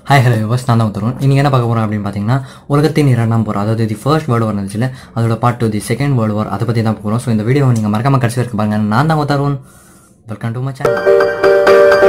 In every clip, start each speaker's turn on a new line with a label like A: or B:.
A: hi hello yours நான் தான் தருண் இன்றைக்கி என்ன பார்க்க போகிறோம் அப்படின்னு பார்த்தீங்கன்னா உலகத்தின் இரண்டாம் போர் அதாவது தி ஃபர்ஸ்ட் வேர்ல்டு வார் இருந்துச்சுல அதோட part two the second world war அதை பற்றி தான் போகிறோம் ஸோ இந்த வீடியோ நீங்கள் மறக்காம கடைசி வரைக்கும் பாருங்க நான் தான் Tarun welcome to my channel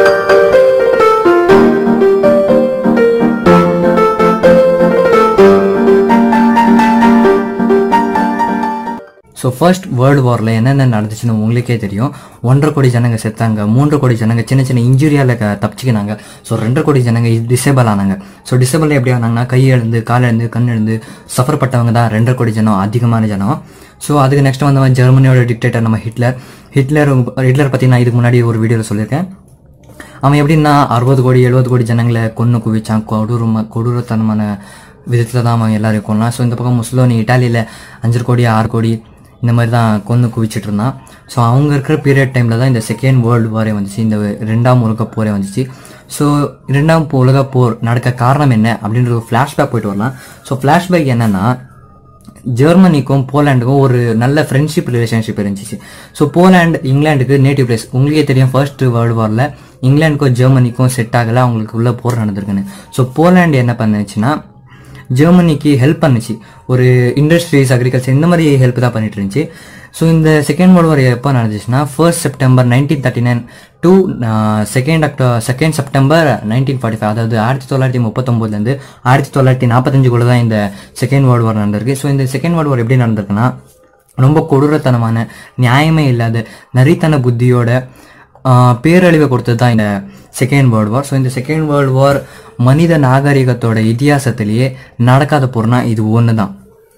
A: so first world வாரில் என்னென்ன நடந்துச்சுன்னு உங்களுக்கே தெரியும் ஒன்றரை கோடி ஜனங்க செத்தாங்க மூன்று கோடி ஜனங்க சின்ன சின்ன இன்ஜுரியால் க தப்பிச்சுக்கினாங்க ஸோ ரெண்டரை கோடி ஜனங்க டிசேபிள் ஆனாங்க ஸோ டிசேபிள் எப்படி ஆனாங்கன்னா கை எழுந்து கால் எழுந்து கண் எழுந்து சஃபர் பட்டவங்க தான் ரெண்டரை கோடி ஜனம் அதிகமான ஜனம் ஸோ அதுக்கு நெக்ஸ்ட் வந்தவன் ஜெர்மனியோட டிக்டேட்டர் நம்ம ஹிட்லர் ஹிட்லர் ஹிட்லர் பற்றி நான் இதுக்கு முன்னாடி ஒரு வீடியோவில் சொல்லியிருக்கேன் அவன் எப்படின்னா அறுபது கோடி எழுபது கோடி ஜனங்களை கொன்று குவிச்சான் கொடூரமா கொடூரத்தனமான விதத்தில் தான் அவன் எல்லாரையும் கொண்டான் ஸோ இந்த பக்கம் முஸ்லோனி இட்டாலியில் அஞ்சு கோடி ஆறு கோடி இந்த மாதிரி தான் கொன்று குவிச்சிட்டு இருந்தான் ஸோ அவங்க இருக்கிற பீரியட் டைமில் தான் இந்த செகண்ட் வேர்ல்டு வாரே வந்துச்சு இந்த ரெண்டாம் உலக போரே வந்துச்சு ஸோ இரண்டாம் உலக போர் நடக்க காரணம் என்ன அப்படின்ற ஒரு ஃப்ளாஷ்பேக் போயிட்டு வரலாம் ஸோ ஃப்ளாஷ்பேக் என்னன்னா ஜெர்மனிக்கும் போலாண்டுக்கும் ஒரு நல்ல ஃப்ரெண்ட்ஷிப் ரிலேஷன்ஷிப் இருந்துச்சு ஸோ போலாண்ட் இங்கிலாந்துக்கு நேட்டிவ் பிளேஸ் உங்களுக்கே தெரியும் ஃபர்ஸ்ட் வேர்ல்டு வாரில் இங்கிலாந்துக்கும் ஜெர்மனிக்கும் செட் ஆகலை அவங்களுக்கு உள்ள போர் நடந்திருக்குன்னு ஸோ போலாண்டு என்ன பண்ணுச்சுன்னா ஜெர்மனிக்கு ஹெல்ப் பண்ணுச்சு ஒரு இண்டஸ்ட்ரீஸ் அக்ரிகல்ச்சர் இந்த மாதிரி ஹெல்ப் தான் பண்ணிட்டு இருந்துச்சு ஸோ இந்த செகண்ட் வேர்ல்டு வார் எப்போ நடந்துச்சுன்னா first September nineteen thirty nine to second அக்டோ second September nineteen forty five அதாவது ஆயிரத்தி தொள்ளாயிரத்தி முப்பத்தொம்போதுலேருந்து ஆயிரத்தி தொள்ளாயிரத்தி நாற்பத்தஞ்சுக்குள்ள தான் இந்த செகண்ட் வேர்ல்டு வார் நடந்திருக்கு ஸோ இந்த செகண்ட் வேர்ல்டு வார் எப்படி நடந்திருக்குன்னா ரொம்ப கொடூரத்தனமான நியாயமே இல்லாத நரித்தன புத்தியோட ஆஹ், பேரழிவை கொடுத்தது தான் இந்த செகண்ட் வேர்ல்டு வார் ஸோ இந்த செகண்ட் வேர்ல்டு வார் மனித நாகரிகத்தோட இதிகாசத்திலேயே நடக்காத போர்னா இது ஒன்று தான்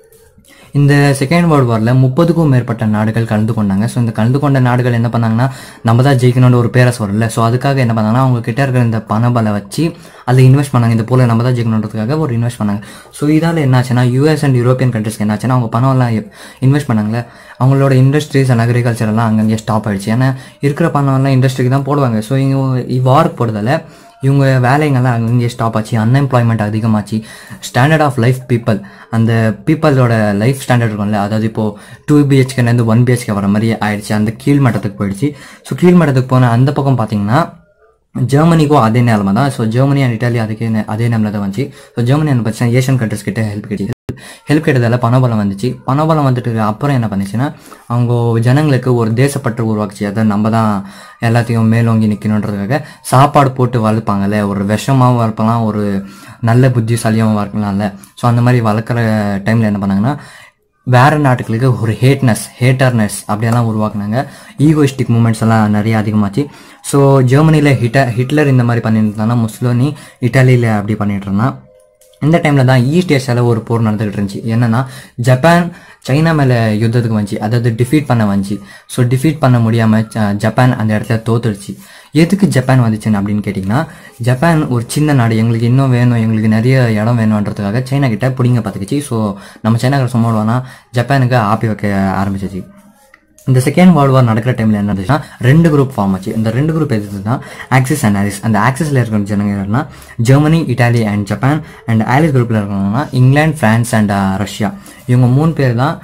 A: இந்த செகண்ட் வேர்ல்டு வாரில் முப்பதுக்கும் மேற்பட்ட நாடுகள் கலந்து கொண்டாங்க ஸோ இந்த கலந்து கொண்ட நாடுகள் என்ன பண்ணாங்கன்னா நம்ம தான் ஜெயிக்கணும்னு ஒரு பேரை சொல்லல ஸோ அதுக்காக என்ன பண்ணாங்கன்னா அவங்க கிட்ட இருக்கிற இந்த பணபலை வச்சு அதில் இன்வெஸ்ட் பண்ணாங்க இந்த போல நம்ம தான் ஜெயிக்கணுன்றதுக்காக ஒரு இன்வெஸ்ட் பண்ணாங்க ஸோ இதால் என்னாச்சுன்னா யூஎஸ் அண்ட் யூரோப்பியன் கண்ட்ரிஸ்க்கு என்னாச்சுன்னா அவங்க பணம்லாம் இன்வெஸ்ட் பண்ணாங்களே அவங்களோட இண்டஸ்ட்ரீஸ் அண்ட் அக்ரிகல்ச்சர் எல்லாம் அங்கங்கே ஸ்டாப் ஆயிடுச்சு ஏன்னா இருக்கிற பணம்லாம் இண்டஸ்ட்ரிக்கு தான் போடுவாங்க ஸோ இங்கே வார்க்கு போடுறதால இவங்க வேலைங்கெல்லாம் அங்கங்கே ஸ்டாப் ஆச்சு அன்எம்ப்ளாய்மெண்ட் அதிகமாச்சு ஸ்டாண்டர்ட் ஆஃப் லைஃப் பீப்பிள் அந்த பீப்பிளோட லைஃப் ஸ்டாண்டர்ட் இருக்கும்ல அதாவது இப்போது டூ பிஹெச்கேலேருந்து ஒன் பிஹெச்கே வர மாதிரி ஆயிடுச்சு அந்த கீழ் மட்டத்துக்கு போயிடுச்சு ஸோ கீழ் மட்டத்துக்கு போன அந்த பக்கம் பார்த்தீங்கன்னா ஜெர்மனிக்கும் அதே நிலமை தான் ஸோ ஜெர்மனி அண்ட் இட்டாலி அதுக்கே நே- அதே நிலமை தான் வந்துச்சு ஸோ ஜெர்மனி என்ன பிரச்சனை ஏஷியன் கண்ட்ரிஸ் கிட்ட ஹெல்ப் கிடைச்சு ஹெல்ப் கேட்டதால பணபலம் வந்துச்சு பணபலம் வந்துட்டு அப்புறம் என்ன பண்ணுச்சுன்னா அவங்க ஜனங்களுக்கு ஒரு தேசப்பற்று உருவாக்குச்சு அதான் நம்ம தான் எல்லாத்தையும் மேலோங்கி நிற்கணுன்றதுக்காக சாப்பாடு போட்டு வளர்ப்பாங்கல்ல ஒரு விஷமாவும் வளர்ப்பலாம் ஒரு நல்ல புத்திசாலியாகவும் வளர்க்கலாம்ல ஸோ அந்த மாதிரி வளர்க்குற டைமில் என்ன பண்ணாங்கன்னா வேற நாட்டுகளுக்கு ஒரு ஹேட்னஸ் ஹேட்டர்னஸ் அப்படியெல்லாம் உருவாக்குனாங்க ஈகோயிஸ்டிக் மூமெண்ட்ஸ் எல்லாம் நிறைய அதிகமாச்சு ஸோ ஜெர்மனியில் ஹிட்ட ஹிட்லர் இந்த மாதிரி பண்ணிட்டு இருந்தானா முஸ்லோனி இட்டாலியில் அப்படி பண்ணிட்டு இருந்தான் இந்த டைமில் தான் ஈஸ்ட் ஏஷியாவில் ஒரு போர் நடந்துகிட்டு இருந்துச்சு என்னன்னா ஜப்பான் சைனா மேலே யுத்தத்துக்கு வந்துச்சு அதாவது டிஃபீட் பண்ண வந்துச்சு ஸோ டிஃபீட் பண்ண முடியாமல் ஜப்பான் அந்த இடத்துல தோத்துடுச்சு எதுக்கு ஜப்பான் வந்துச்சுன்னு அப்படின்னு கேட்டிங்கன்னா ஜப்பான் ஒரு சின்ன நாடு எங்களுக்கு இன்னும் வேணும் எங்களுக்கு நிறைய இடம் வேணுன்றதுக்காக சைனா கிட்ட பிடிங்க பார்த்துக்கிச்சு ஸோ நம்ம சைனாக்கார சும்மா விடுவானா ஜப்பானுக்கு ஆப்பி வைக்க ஆரம்பிச்சிச்சு இந்த செகண்ட் வேர்ல்டு வார் நடக்கிற டைம்ல என்ன இருந்துச்சுன்னா ரெண்டு குரூப் ஃபார்ம் ஆச்சு இந்த ரெண்டு குரூப் எதுனா ஆக்சிஸ் அண்ட் ஆலிஸ் அந்த ஆக்சிஸ்ல இருக்கிற ஜனங்க யாருன்னா Germany Italy and Japan and Allies குரூப்ல இருக்கிறவங்கன்னா இங்கிலாந்து பிரான்ஸ் அண்ட் ரஷ்யா இவங்க மூணு பேர் தான்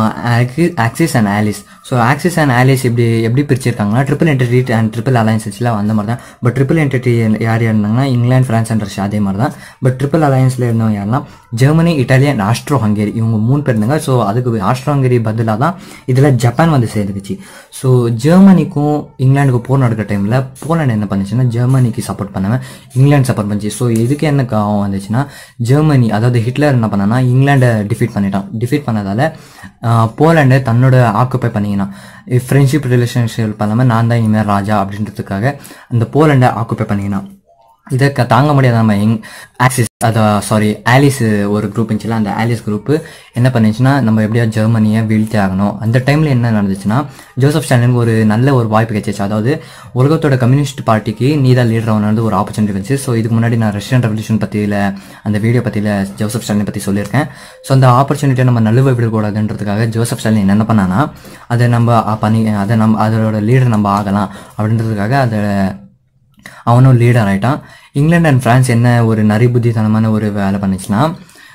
A: Axis and Allies so Axis and Allies இப்படி எப்படி பிரிச்சிருக்காங்கன்னா triple entente and triple alliance வச்சுல அந்த மாதிரி தான் பட் ட்ரிபிள் என்டிட்டி யார் யார் இருந்தாங்கன்னா இங்கிலாந்து பிரான்ஸ் அண்ட் ரஷ்யா அதே மாதிரி தான் பட் ட்ரிபிள் அலையன்ஸ்ல இருந்தவங்க யாருன்னா Germany Italy and Austro Hungary இவங்க மூணு பேர் இருந்தாங்க ஸோ அதுக்கு ஆஸ்ட்ரோ ஹங்கேரி பதிலாக தான் இதில் ஜப்பான் வந்து சேர்ந்துக்குச்சு ஸோ ஜெர்மனிக்கும் இங்கிலாந்துக்கும் போர் நடக்கிற டைமில் போலாண்ட் என்ன பண்ணுச்சுன்னா ஜெர்மனிக்கு சப்போர்ட் பண்ணாமல் இங்கிலாந்து சப்போர்ட் பண்ணுச்சு ஸோ இதுக்கு என்ன காவம் வந்துச்சுன்னா ஜெர்மனி அதாவது ஹிட்லர் என்ன பண்ணான்னா இங்கிலாண்டை டிஃபீட் பண்ணிட்டான் டிஃபீட் பண்ணதால ஆஹ், போலாண்டை தன்னோட ஆக்குப்பை பண்ணிக்கினான் ஃப்ரெண்ட்ஷிப் ரிலேஷன்ஷிப் பண்ணாமல் நான் தான் இனிமேல் ராஜா அப்படின்றதுக்காக அந்த போலாண்டை ஆக்குப்பை பண்ணிக்கினான் இதை க- தாங்க முடியாத நம்ம எங் ஆக்சிஸ் அதை சாரி ஆலிஸ் ஒரு குரூப் இருந்துச்சுல அந்த ஆலிஸ் குரூப் என்ன பண்ணுச்சுன்னா நம்ம எப்படியா ஜெர்மனியை வீழ்த்தி ஆகணும் அந்த டைமில் என்ன நடந்துச்சுன்னா ஜோசப் ஸ்டாலினுக்கு ஒரு நல்ல ஒரு வாய்ப்பு கிடைச்சிச்சு அதாவது உலகத்தோட கம்யூனிஸ்ட் பார்ட்டிக்கு நீ தான் லீடர் ஆகணும்னு ஒரு ஆப்பர்ச்சுனிட்டி இருந்துச்சு ஸோ இதுக்கு முன்னாடி நான் ரஷ்யன் ரெவல்யூஷன் பற்றியில் அந்த வீடியோ பற்றியில் ஜோசப் ஸ்டாலின் பற்றி சொல்லியிருக்கேன் ஸோ அந்த ஆப்பர்ச்சுனிட்டியை நம்ம நழுவ விடக்கூடாதுன்றதுக்காக ஜோசப் ஸ்டாலின் என்ன பண்ணானா அதை நம்ம அ, பண்ணி அதை நம்ம அதோட லீடர் நம்ம ஆகலாம் அப்படின்றதுக்காக அதை அவனும் லீடர் ஆயிட்டான் இங்கிலாந்து அண்ட் பிரான்ஸ் என்ன ஒரு நரிபுத்தித்தனமான ஒரு வேலை பண்ணுச்சுன்னா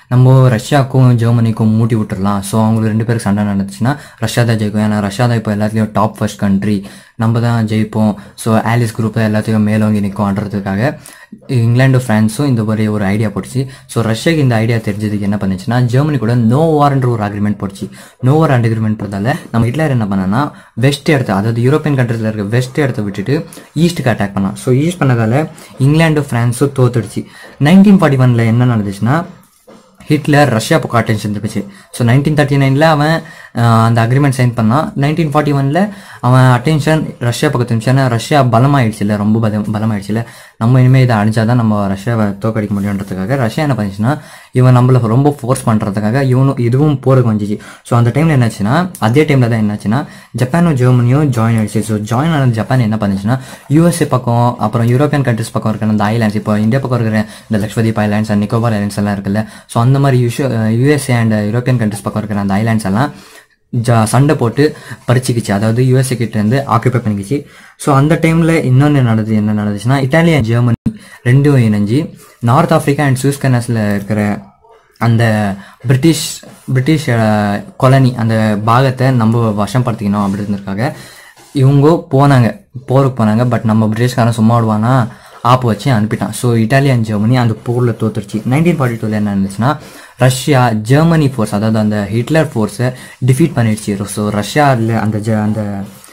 A: நம்ம ரஷ்யாவுக்கும் ஜெர்மனிக்கும் மூட்டி விட்டுறலாம் ஸோ அவங்களுக்கு ரெண்டு பேருக்கு சண்டை நடந்துச்சுன்னா ரஷ்யா தான் ஜெயிக்கும் ஏன்னா ரஷ்யா தான் இப்போ எல்லாத்துலேயும் டாப் ஃபர்ஸ்ட் கண்ட்ரி நம்ம தான் ஜெயிப்போம் ஸோ ஆலிஸ் குரூப் எல்லாத்தையும் மேலோங்கி நிற்கும்ன்றதுக்காக இங்கிலாந்து ஃப்ரான்ஸும் இந்த மாதிரி ஒரு ஐடியா போட்டுச்சு ஸோ ரஷ்யாக்கு இந்த ஐடியா தெரிஞ்சதுக்கு என்ன பண்ணுச்சுன்னா ஜெர்மனி கூட நோ வார்ன்ற ஒரு அக்ரிமெண்ட் போட்டுச்சு நோ வார் அக்ரிமெண்ட் போட்டதால நம்ம ஹிட்லர் என்ன பண்ணனா வெஸ்ட் இடத்த அதாவது யூரோப்பியன் கண்ட்ரிஸில் இருக்க வெஸ்ட் இடத்த விட்டுட்டு ஈஸ்ட்டுக்கு அட்டாக் பண்ணான் ஸோ ஈஸ்ட் பண்ணதால இங்கிலாந்து ஃப்ரான்ஸும் தோத்துடுச்சு நைன்டீன் ஃபார்ட்டி ஒனில் என்ன நடந்துச்சுன்னா ஹிட்லர் ரஷ்யா பக்கம் அட்டென்ஷன் இருந்துச்சு ஸோ நைன்டீன் தேர்ட்டி நைனில் அவன் ஆஹ், அந்த அக்ரிமெண்ட் சைன் பண்ணான் நைன்டீன் ஃபார்ட்டி ஒனில் அவன் அட்டென்ஷன் ரஷ்யா பக்கத்து இருந்துச்சு ஏன்னா ரஷ்யா பலமாயிடுச்சு இல்லை ரொம்ப பலம் பலமாயிடுச்சு இல்லை நம்ம இனிமேல் இதை அடிச்சாதான் நம்ம ரஷ்யாவை தோக்கடிக்க முடியுன்றதுக்காக ரஷ்யா என்ன பண்ணுச்சுன்னா இவன் நம்மள ரொம்ப ஃபோர்ஸ் பண்ணுறதுக்காக இவனும் இதுவும் போருக்கு வந்துச்சு ஸோ அந்த டைமில் என்னாச்சுன்னா அதே டைமில் தான் என்னாச்சுன்னா ஜப்பானும் ஜெர்மனியும் ஜாயின் ஆயிடுச்சு ஸோ ஜாயின் ஆன ஜப்பான் என்ன பண்ணுச்சுன்னா யூஎஸ்ஏ பக்கம் அப்புறம் யூரோப்பியன் கண்ட்ரிஸ் பக்கம் இருக்கிற அந்த ஐலாண்ட்ஸ் இப்போ இந்தியா பக்கம் இருக்கிற இந்த Lakshadweep islands and Nicobar islands எல்லாம் இருக்குல்ல ஸோ அந்த மாதிரி யூஷோ யூஎஸ்ஏ அண்ட் யூரோப்பியன் கண்ட்ரிஸ் பக்கம் இருக்கிற அந்த ஐலாண்ட்ஸ் எல்லாம் ஜா சண்டை போட்டு பறிச்சுக்கிச்சு அதாவது யூஎஸ்ஏ கிட்ட இருந்து ஆக்குபை பண்ணிக்கிச்சு ஸோ அந்த டைமில் இன்னொன்று நடந்தது என்ன நடந்துச்சுன்னா இட்டாலி and ஜெர்மனி ரெண்டும் இணைஞ்சு நார்த் ஆஃப்ரிக்கா அண்ட் சூஸ் கனஸில் இருக்கிற அந்த பிரிட்டிஷ் பிரிட்டிஷ் கொலனி அந்த பாகத்தை நம்ம வசப்படுத்திக்கணும் அப்படின்றதுக்காக இவங்க போனாங்க போருக்கு போனாங்க பட் நம்ம பிரிட்டிஷ்காரன் சும்மா விடுவானா ஆப்பு வச்சு அனுப்பிட்டான் ஸோ இட்டாலி அண்ட் ஜெர்மனி அந்த போரில் தோத்துருச்சு நைன்டீன் ஃபார்ட்டி டூவில் என்ன இருந்துச்சுன்னா ரஷ்யா ஜெர்மனி ஃபோர்ஸ் அதாவது அந்த ஹிட்லர் ஃபோர்ஸை டிஃபீட் பண்ணிடுச்சு ஸோ ரஷ்யாவில் அந்த ஜ அந்த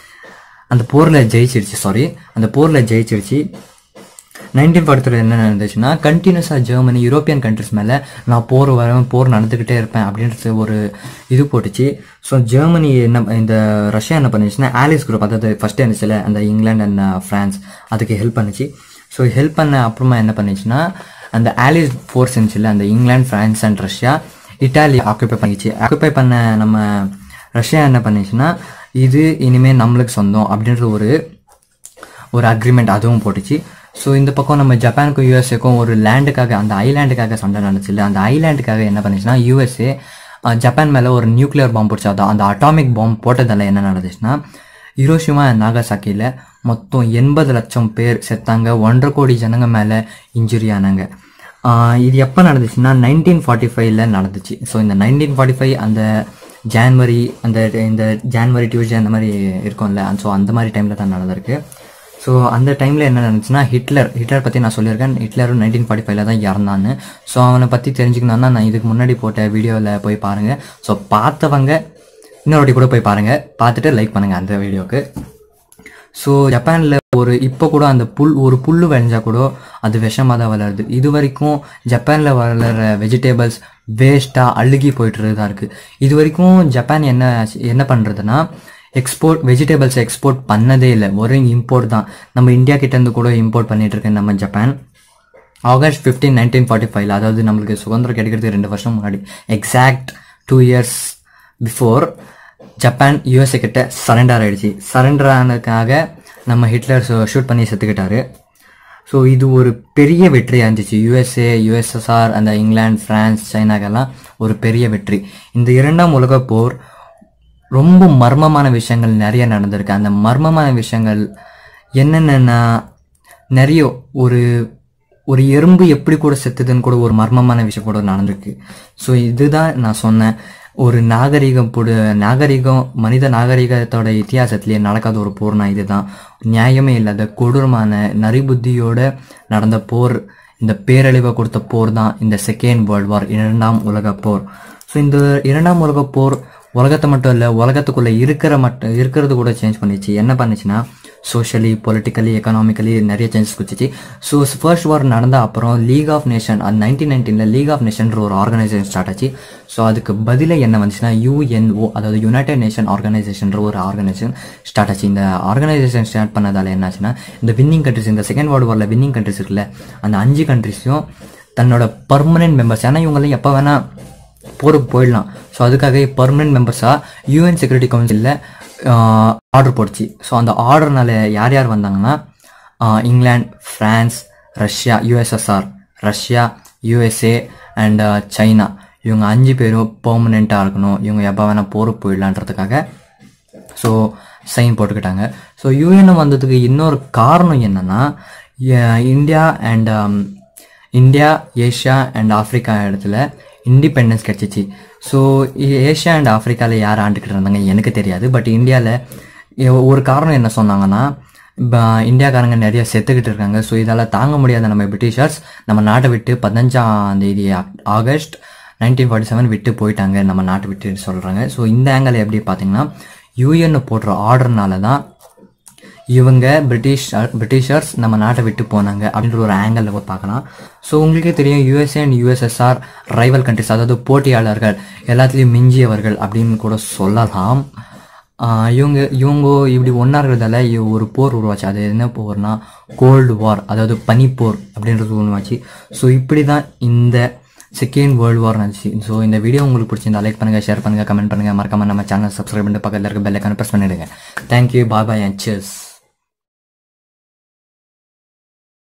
A: அந்த போரில் ஜெயிச்சிருச்சு சாரி அந்த போரில் ஜெயிச்சிருச்சு நைன்டீன் ஃபார்ட்டி என்ன நடந்துச்சுன்னா கண்டினியூஸாக ஜெர்மனி யூரோப்பியன் கண்ட்ரிஸ் மேலே நான் போர் வரேன் போர் நடந்துக்கிட்டே இருப்பேன் அப்படின்றது ஒரு இது போட்டுச்சு ஸோ ஜெர்மனி என்ன இந்த ரஷ்யா என்ன பண்ணுச்சுன்னா ஆலிஸ் குரூப் அதாவது ஃபர்ஸ்ட் இருந்துச்சுல அந்த இங்கிலாந்து அண்ட் ஃப்ரான்ஸ் அதுக்கு ஹெல்ப் பண்ணுச்சு ஸோ ஹெல்ப் பண்ண அப்புறமா என்ன பண்ணுச்சுன்னா அந்த ஆலிஸ் ஃபோர்ஸ் இருந்துச்சுல அந்த England France and Russia Italy occupy பண்ணிச்சு ஆக்குபை பண்ண நம்ம ரஷ்யா என்ன பண்ணுச்சுன்னா இது இனிமேல் நம்மளுக்கு சொந்தம் அப்படின்ற ஒரு ஒரு அக்ரிமெண்ட் அதுவும் போட்டுச்சு ஸோ இந்த பக்கம் நம்ம ஜப்பானுக்கும் யூஎஸ்ஏக்கும் ஒரு லேண்டுக்காக அந்த ஐலாண்டுக்காக சண்டை நடந்துச்சுல்ல அந்த ஐலாண்டுக்காக என்ன பண்ணுச்சுன்னா யூஎஸ்ஏ ஜப்பான் மேலே ஒரு நியூக்ளியர் பாம்பு போட்டுச்சு அதான் அந்த அட்டாமிக் பாம்பு போட்டதால என்ன நடந்துச்சுன்னா ஹிரோஷிமா நாகசாக்கியில் மொத்தம் எண்பது லட்சம் பேர் செத்தாங்க ஒன்றரை கோடி ஜனங்க மேலே இன்ஜுரி ஆனாங்க ஆஹ் இது எப்போ நடந்துச்சுன்னா நைன்டீன் ஃபார்ட்டி ஃபைவ்ல நடந்துச்சு ஸோ இந்த நைன்டீன் ஃபார்ட்டி ஃபைவ் அந்த ஜான்வரி அந்த இந்த ஜான்வரி டியூஸ்டே அந்த மாதிரி இருக்கும்ல ஸோ அந்த மாதிரி டைமில் தான் நடந்திருக்கு ஸோ அந்த டைமில் என்ன நடந்துச்சுன்னா ஹிட்லர் ஹிட்லர் பற்றி நான் சொல்லியிருக்கேன் ஹிட்லரும் நைன்டீன் ஃபார்ட்டி ஃபைவ்ல தான் இறந்தான்னு ஸோ அவனை பற்றி தெரிஞ்சுக்கணும்னா நான் இதுக்கு முன்னாடி போட்ட வீடியோவில் போய் பாருங்கள் ஸோ பார்த்தவங்க இன்னொரு வாட்டி கூட போய் பாருங்கள் பார்த்துட்டு லைக் பண்ணுங்கள் அந்த வீடியோக்கு ஸோ ஜப்பானில் ஒரு இப்போ கூட அந்த புல் ஒரு புல் விளைஞ்சா கூட அது விஷமாக தான் வளருது இது வரைக்கும் ஜப்பானில் வளர்கிற வெஜிடபிள்ஸ் வேஸ்ட்டாக அழுகி போயிட்டு தான் இருக்குது இது வரைக்கும் ஜப்பான் என்ன என்ன பண்ணுறதுன்னா எக்ஸ்போர்ட் வெஜிடபிள்ஸ் எக்ஸ்போர்ட் பண்ணதே இல்லை ஒரு இம்போர்ட் தான் நம்ம இந்தியா கிட்டேருந்து கூட இம்போர்ட் பண்ணிட்டு இருக்கு நம்ம Japan August fifteen nineteen forty ஃபைவ்ல அதாவது நம்மளுக்கு சுதந்திரம் கிடைக்கிறதுக்கு ரெண்டு வருஷம் முன்னாடி exact two years before Japan USA கிட்ட சரண்டர் ஆயிடுச்சு சரண்டர் ஆனதுக்காக நம்ம ஹிட்லர் ஷூட் பண்ணி செத்துக்கிட்டாரு ஸோ இது ஒரு பெரிய வெற்றியாக இருந்துச்சு யூஎஸ்ஏ யூஎஸ்எஸ்ஆர் அந்த இங்கிலாந்து ஃப்ரான்ஸ் சைனாக்கெல்லாம் ஒரு பெரிய வெற்றி இந்த இரண்டாம் உலகப் போர் ரொம்ப மர்மமான விஷயங்கள் நிறைய நடந்திருக்கு அந்த மர்மமான விஷயங்கள் என்னென்னா நிறைய ஒரு ஒரு எறும்பு எப்படி கூட செத்துதுன்னு கூட ஒரு மர்மமான விஷயம் கூட நடந்திருக்கு ஸோ இதுதான் நான் சொன்னேன் ஒரு நாகரிகம் புடு நாகரிகம் மனித நாகரிகத்தோட இத்தியாசத்திலேயே நடக்காத ஒரு போர்னா இதுதான் நியாயமே இல்லாத கொடூரமான நரிபுத்தியோட நடந்த போர் இந்த பேரழிவை கொடுத்த போர் தான் இந்த செகண்ட் வேர்ல்ட் வார் இரண்டாம் உலகப் போர் ஸோ இந்த இரண்டாம் உலகப் போர் உலகத்தை மட்டும் இல்லை உலகத்துக்குள்ளே இருக்கிற மட்டும் இருக்கிறது கூட சேஞ்ச் பண்ணிச்சு என்ன பண்ணுச்சுன்னா சோஷியலி பொலிட்டிக்கலி எக்கனாமிக்கலி நிறைய சேஞ்சஸ் கொடுத்துச்சு ஸோ ஃபர்ஸ்ட் வார் நடந்த அப்புறம் லீக் ஆஃப் நேஷன் அது நைன்டீன் நைன்டீனில் லீக் ஆஃப் நேஷன்ற ஒரு ஆர்கனைசேஷன் ஸ்டார்ட் ஆச்சு ஸோ அதுக்கு பதிலாக என்ன வந்துச்சுன்னா யூஎன்ஓ அதாவது யுனைடெட் நேஷன் ஆர்கனைசேஷன்ற ஒரு ஆர்கனைசேஷன் ஸ்டார்ட் ஆச்சு இந்த ஆர்கனைசேஷன் ஸ்டார்ட் பண்ணதால என்னாச்சுன்னா இந்த வின்னிங் கண்ட்ரிஸ் இந்த செகண்ட் வேர்ல்டு வாரில் வின்னிங் கண்ட்ரிஸ் இருக்குல்ல அந்த அஞ்சு கண்ட்ரிஸையும் தன்னோட பர்மனெண்ட் மெம்பர்ஸ் ஏன்னா இவங்களாம் எப்போ வேணால் போருக்கு போயிடலாம் ஸோ அதுக்காக பர்மனெண்ட் மெம்பர்ஸாக யூஎன் செக்யூரிட்டி கவுன்சிலில் ஆர்டர் போட்டுச்சு ஸோ அந்த ஆர்டர்னால யார் யார் வந்தாங்கன்னா ah England France Russia USSR Russia USA and China இவங்க அஞ்சு பேரும் பெர்மனெண்ட்டாக இருக்கணும் இவங்க எப்போ வேணால் போருக்கு போயிடலான்றதுக்காக ஸோ சைன் போட்டுக்கிட்டாங்க ஸோ யூஎன் வந்ததுக்கு இன்னொரு காரணம் என்னன்னா எ- India and India Asia and Africa இடத்துல இண்டிபெண்டன்ஸ் கிடச்சிச்சு ஸோ ஏஷியா அண்ட் ஆஃப்ரிக்காவில் யார் ஆண்டுக்கிட்டு இருந்தாங்க எனக்கு தெரியாது பட் இந்தியாவில் ஒரு காரணம் என்ன சொன்னாங்கன்னா இப்போ இந்தியாக்காரங்க நிறைய செத்துக்கிட்டு இருக்காங்க ஸோ இதால் தாங்க முடியாத நம்ம பிரிட்டிஷர்ஸ் நம்ம நாட்டை விட்டு பதினஞ்சாம் தேதி ஆகஸ்ட் நைன்டீன் ஃபார்ட்டி செவன் விட்டு போயிட்டாங்க நம்ம நாட்டை விட்டு சொல்கிறாங்க ஸோ இந்த ஆங்கிள் எப்படி பார்த்தீங்கன்னா யூஎன் போடுற ஆர்டர்னால தான் இவங்க பிரிட்டிஷ் பிரிட்டிஷர்ஸ் நம்ம நாட்டை விட்டு போனாங்க அப்படின்ற ஒரு ஆங்கிளில் பார்க்கலாம் ஸோ உங்களுக்கே தெரியும் USA and USSR rival countries அதாவது போட்டியாளர்கள் எல்லாத்துலேயும் மிஞ்சியவர்கள் அப்படின்னு கூட சொல்லலாம் ஆஹ் இவங்க இவங்க இப்படி ஒன்றா இருக்கிறதால இவ- ஒரு போர் உருவாச்சு அது என்ன போர்னா கோல்டு வார் அதாவது பனிப்போர் அப்படின்றது உருவாச்சு ஸோ இப்படி தான் இந்த செகண்ட் வேர்ல்டு வார் நடந்துச்சு ஸோ இந்த வீடியோ உங்களுக்கு பிடிச்சிருந்தா லைக் பண்ணுங்கள் ஷேர் பண்ணுங்கள் கமெண்ட் பண்ணுங்கள் மறக்காம நம்ம சேனல் சப்ஸ்கிரைப் பண்ணிட்டு பக்கத்தில் இருக்க பெல்லைக்கான ப்ரெஸ் பண்ணிடுங்க thank you bye bye and cheers